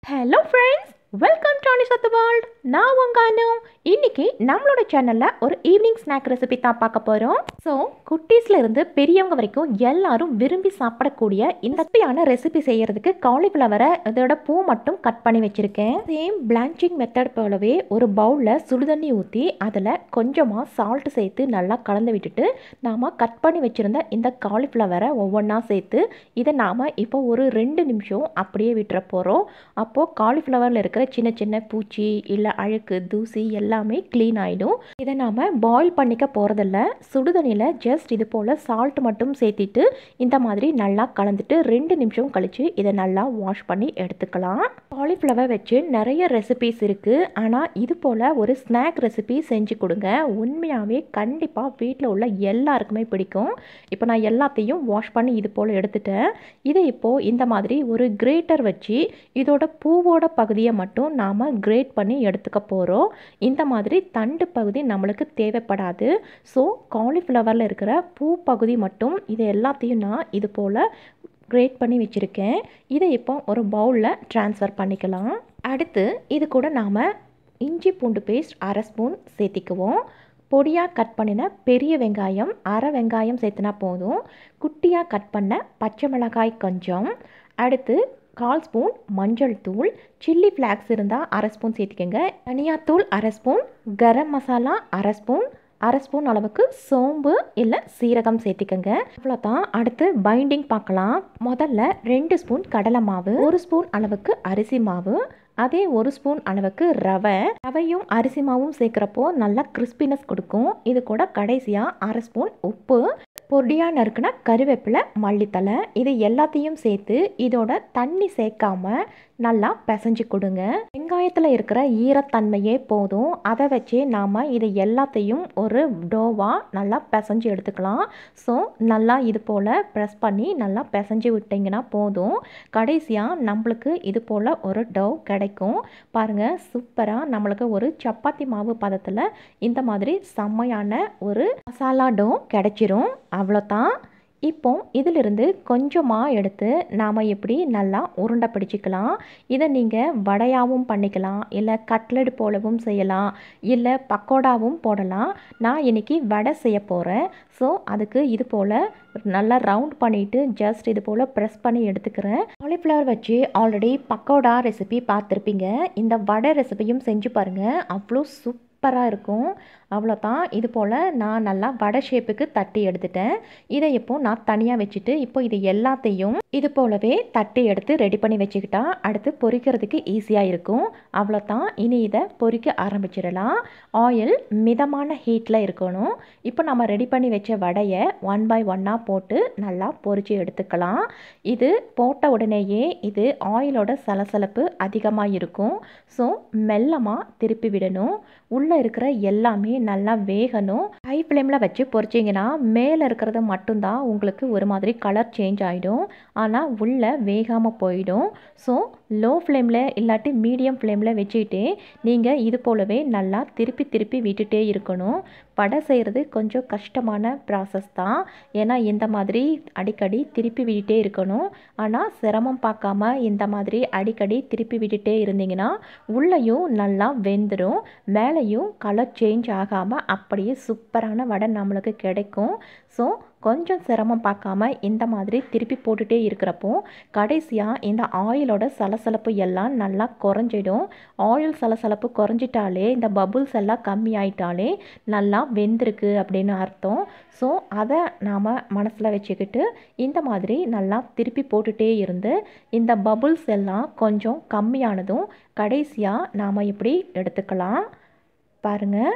hello friends welcome to Anis of the world நான் உங்க அனு இன்னைக்கு நம்மளோட சேனலில் ஒரு ஈவினிங் ஸ்நாக் ரெசிபி தான் பார்க்க போகிறோம் ஸோ குட்டீஸ்ல இருந்து பெரியவங்க வரைக்கும் எல்லாரும் விரும்பி சாப்பிடக்கூடிய இந்த ரெசிபியான ரெசிபி செய்யறதுக்கு காலிஃப்ளவரை இதோட பூ மட்டும் கட் பண்ணி வச்சுருக்கேன் சேம் பிளான்ச்சிங் மெத்தட் போலவே ஒரு பவுலில் சுடுதண்ணி ஊற்றி அதில் கொஞ்சமாக சால்ட் சேர்த்து நல்லா கலந்து விட்டுட்டு நாம் கட் பண்ணி வச்சுருந்த இந்த காலிஃப்ளவரை ஒவ்வொன்றா சேர்த்து இதை நாம் இப்போ ஒரு ரெண்டு நிமிஷம் அப்படியே விட்டுற போகிறோம் அப்போது காலிஃப்ளவரில் இருக்கிற சின்ன சின்ன பூச்சி இல்லை அழுக்கு தூசி எல்லாமே க்ளீன் ஆகிடும் இதை நாம் பாயில் பண்ணிக்க போகிறதில்ல சுடுதண்ணியில் ஜஸ்ட் இது போல் சால்ட் மட்டும் சேர்த்திட்டு இந்த மாதிரி நல்லா கலந்துட்டு ரெண்டு நிமிஷம் கழித்து இதை நல்லா வாஷ் பண்ணி எடுத்துக்கலாம் காலிஃப்ளவர் வச்சு நிறைய ரெசிபிஸ் இருக்குது ஆனால் இது போல் ஒரு ஸ்நாக் ரெசிபி செஞ்சு கொடுங்க உண்மையாகவே கண்டிப்பாக வீட்டில் உள்ள எல்லாருக்குமே பிடிக்கும் இப்போ நான் எல்லாத்தையும் வாஷ் பண்ணி இது போல் எடுத்துட்டேன் இதை இப்போது இந்த மாதிரி ஒரு கிரேட்டர் வச்சு இதோட பூவோட பகுதியை மட்டும் நாம் கிரேட் பண்ணி எடுத்துக்க போகிறோம் இந்த மாதிரி தண்டு பகுதி நம்மளுக்கு தேவைப்படாது ஸோ காலிஃப்ளவரில் இருக்கிற பூ பகுதி மட்டும் இது எல்லாத்தையும் நான் இது போல் கிரேட் பண்ணி வச்சுருக்கேன் இதை இப்போ ஒரு பவுலில் ட்ரான்ஸ்ஃபர் பண்ணிக்கலாம் அடுத்து இது கூட நாம் இஞ்சி பூண்டு பேஸ்ட் அரை ஸ்பூன் சேர்த்திக்குவோம் பொடியாக கட் பண்ணின பெரிய வெங்காயம் அரை வெங்காயம் சேர்த்துனா போதும் குட்டியாக கட் பண்ண பச்சை மிளகாய் கொஞ்சம் அடுத்து கால் ஸ்பூன் மஞ்சள் தூள் சில்லி ஃப்ளாக்ஸ் இருந்தால் அரை ஸ்பூன் சேர்த்துக்கோங்க தனியாத்தூள் அரை ஸ்பூன் கரம் மசாலா அரை ஸ்பூன் அரை ஸ்பூன் அளவுக்கு சோம்பு இல்லை சீரகம் சேர்த்திக்கோங்க அவ்வளோதான் அடுத்து பைண்டிங் பார்க்கலாம் முதல்ல ரெண்டு ஸ்பூன் கடலை மாவு ஒரு ஸ்பூன் அளவுக்கு அரிசி மாவு அதே ஒரு ஸ்பூன் அளவுக்கு ரவை ரவையும் அரிசி மாவும் சேர்க்குறப்போ நல்லா கிறிஸ்பினஸ் கொடுக்கும் இது கூட கடைசியாக அரை ஸ்பூன் உப்பு பொடியாக நறுக்குனா கருவேப்பிலை மல்லித்தலை இது எல்லாத்தையும் சேர்த்து இதோட தண்ணி சேர்க்காம நல்லா பிசைஞ்சு கொடுங்க வெங்காயத்தில் இருக்கிற ஈரத்தன்மையே போதும் அதை வச்சு நாம் இது எல்லாத்தையும் ஒரு டோவாக நல்லா பிசைஞ்சு எடுத்துக்கலாம் ஸோ நல்லா இது போல் ப்ரெஸ் பண்ணி நல்லா பிசைஞ்சு விட்டிங்கன்னா போதும் கடைசியாக நம்மளுக்கு இது போல் ஒரு டவ் கிடைக்கும் பாருங்கள் சூப்பராக நம்மளுக்கு ஒரு சப்பாத்தி மாவு பதத்தில் இந்த மாதிரி செம்மையான ஒரு மசாலா டோ கிடைச்சிரும் அவ்வளோதான் இப்போ இதிலிருந்து கொஞ்சமாக எடுத்து நாம் எப்படி நல்லா உருண்டை பிடிச்சிக்கலாம் இதை நீங்கள் வடையாகவும் பண்ணிக்கலாம் இல்லை கட்லெட் போலவும் செய்யலாம் இல்லை பக்கோடாவும் போடலாம் நான் இன்றைக்கி வடை செய்ய போகிறேன் ஸோ அதுக்கு இது போல் நல்லா ரவுண்ட் பண்ணிவிட்டு ஜஸ்ட் இது போல் ப்ரெஸ் பண்ணி எடுத்துக்கிறேன் காலிஃப்ளவர் வச்சு ஆல்ரெடி பக்கோடா ரெசிபி பார்த்துருப்பீங்க இந்த வடை ரெசிபியும் செஞ்சு பாருங்கள் அவ்வளோ சூப் சூப்பராக இருக்கும் அவ்வளோதான் இது போல் நான் நல்லா வடை ஷேப்புக்கு தட்டி எடுத்துட்டேன் இதை இப்போ நான் தனியாக வச்சுட்டு இப்போ இது எல்லாத்தையும் இது போலவே தட்டி எடுத்து ரெடி பண்ணி வச்சுக்கிட்டா அடுத்து பொரிக்கிறதுக்கு ஈஸியாக இருக்கும் அவ்வளோதான் இனி இதை பொரிக்க ஆரம்பிச்சிடலாம் ஆயில் மிதமான ஹீட்டில் இருக்கணும் இப்போ நம்ம ரெடி பண்ணி வச்ச வடையை ஒன் பை ஒன்னாக போட்டு நல்லா பொரித்து எடுத்துக்கலாம் இது போட்ட உடனேயே இது ஆயிலோட சலசலப்பு அதிகமாக இருக்கும் ஸோ மெல்லமாக திருப்பி விடணும் உள்ளே இருக்கிற எல்லாமே நல்லா வேகணும் ஹை ஃப்ளேமில் வச்சு பொரிச்சிங்கன்னா மேலே இருக்கிறது மட்டும்தான் உங்களுக்கு ஒரு மாதிரி கலர் சேஞ்ச் ஆகிடும் ஆனால் உள்ளே வேகாமல் போயிடும் ஸோ லோ ஃப்ளேமில் இல்லாட்டி மீடியம் ஃப்ளேமில் வச்சுக்கிட்டே நீங்கள் இது போலவே நல்லா திருப்பி திருப்பி விட்டுட்டே இருக்கணும் வடை செய்கிறது கொஞ்சம் கஷ்டமான ப்ராசஸ் தான் ஏன்னா இந்த மாதிரி அடிக்கடி திருப்பி விட்டுட்டே இருக்கணும் ஆனால் சிரமம் பார்க்காம இந்த மாதிரி அடிக்கடி திருப்பி விட்டுட்டே இருந்தீங்கன்னா உள்ளேயும் நல்லா வெந்துடும் மேலேயும் கலர் சேஞ்ச் ஆகாமல் அப்படியே சூப்பரான வடை நம்மளுக்கு கிடைக்கும் ஸோ கொஞ்சம் சிரமம் பார்க்காம இந்த மாதிரி திருப்பி போட்டுகிட்டே இருக்கிறப்போ கடைசியாக இந்த ஆயிலோட சலசலப்பு எல்லாம் நல்லா குறைஞ்சிடும் ஆயில் சலசலப்பு குறைஞ்சிட்டாலே இந்த பபுள்ஸ் எல்லாம் கம்மி ஆயிட்டாலே நல்லா வெந்திருக்கு அப்படின்னு அர்த்தம் ஸோ அதை நாம் மனசில் வச்சுக்கிட்டு இந்த மாதிரி நல்லா திருப்பி போட்டுகிட்டே இருந்து இந்த பபுள்ஸ் எல்லாம் கொஞ்சம் கம்மியானதும் கடைசியாக நாம் இப்படி எடுத்துக்கலாம் பாருங்கள்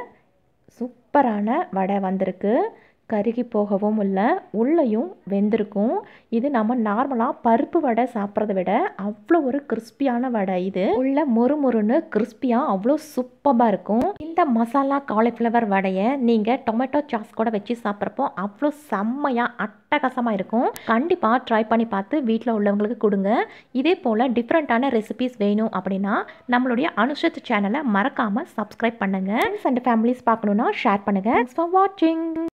சூப்பரான வடை வந்திருக்கு கருகி போகவும் இல்லை உள்ளேயும் வெந்திருக்கும் இது நம்ம நார்மலாக பருப்பு வடை சாப்பிட்றத விட அவ்வளோ ஒரு கிறிஸ்பியான வடை இது உள்ள மொறு மொறுன்னு கிறிஸ்பியாக அவ்வளோ சூப்பராக இருக்கும் இந்த மசாலா காலிஃப்ளவர் வடையை நீங்கள் டொமேட்டோ சாஸ் கூட வச்சு சாப்பிட்றப்போ அவ்வளோ செம்மையாக அட்டகாசமாக இருக்கும் கண்டிப்பாக ட்ரை பண்ணி பார்த்து வீட்டில் உள்ளவங்களுக்கு கொடுங்க இதே போல் டிஃப்ரெண்ட்டான ரெசிபிஸ் வேணும் அப்படின்னா நம்மளுடைய அனுஷத் சேனலை மறக்காமல் சப்ஸ்கிரைப் பண்ணுங்கள் ஃப்ரெண்ட்ஸ் அண்ட் ஃபேமிலிஸ் பார்க்கணுன்னா ஷேர் பண்ணுங்கள் ஃபார் வாட்சிங்